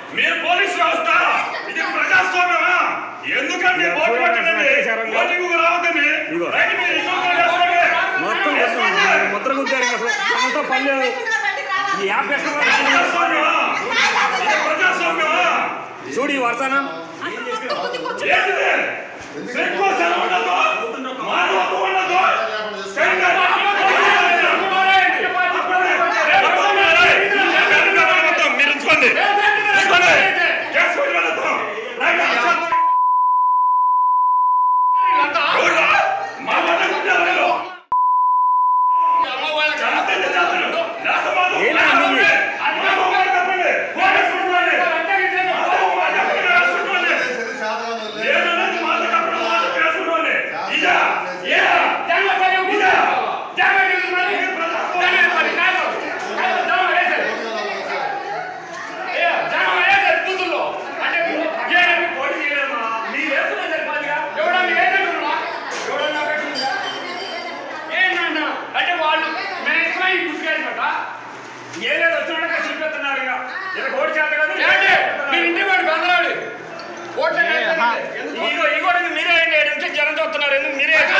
మీరు పోలీసు వ్యవస్థ ఇది ప్రజాస్వామ్యమా ఎందుకండి ఇదిగో ఓటు చూడండి, పెట్టండి కేసీఆర్ గారు. ఓటింగ్ రావద్దని ఇదిగో. రైట్ మీరు ఇంకొకరు చేసుకోండి. మొత్తం చేసుకోండి. ముద్ర గుద్దారు అసలు అంతా పనిలేదు ఈ యాప్ వేస్తున్నారు ప్రజాస్వామ్యమా ఇది ప్రజాస్వామ్యమా చూడు ఈ వర్షాన ఏంటిది? సిగ్గు శరం ఉండదు? మానవత్వం ఉండదు? స్టేట్మెంట్ మొత్తం మీరు ఉంచుకోండి ఉంచుకోండి. కేసు పెట్టి వెళ్ళొద్దు. రైట్ ఎవరు? మా వాళ్ళ కుట్టారు వీళ్ళు. జాగ్రత్త జాగ్రత్త. నాతో మాతో ఏంటి అన్నీ? నాతో మాట చెప్పండి. పోలీసు పెట్టుకోండి. నాతో మాట చెప్పండి. కేసు పెట్టుకోండి. ఏదన్నది మాట చెప్పడం మాట కేసు పెట్టుకోండి. ఇదా? ఏ? ఇదా? ఇది ప్రజాస్వామ్యం. అంటే వాళ్ళు మేము ఇట్లా ఈ గుర్తుకెళ్ళినట ఏదేదో వచ్చినట్టుగా చూపిస్తున్నారు ఇక ఇలా ఓటు చేత కదా మీరు ఇంటి వాడు బందరాడు ఓట్ల ఇగో ఈ కూడా మీరే ఏంటి ఏడు నుంచి జనం చూస్తున్నారు ఎందుకు మీరే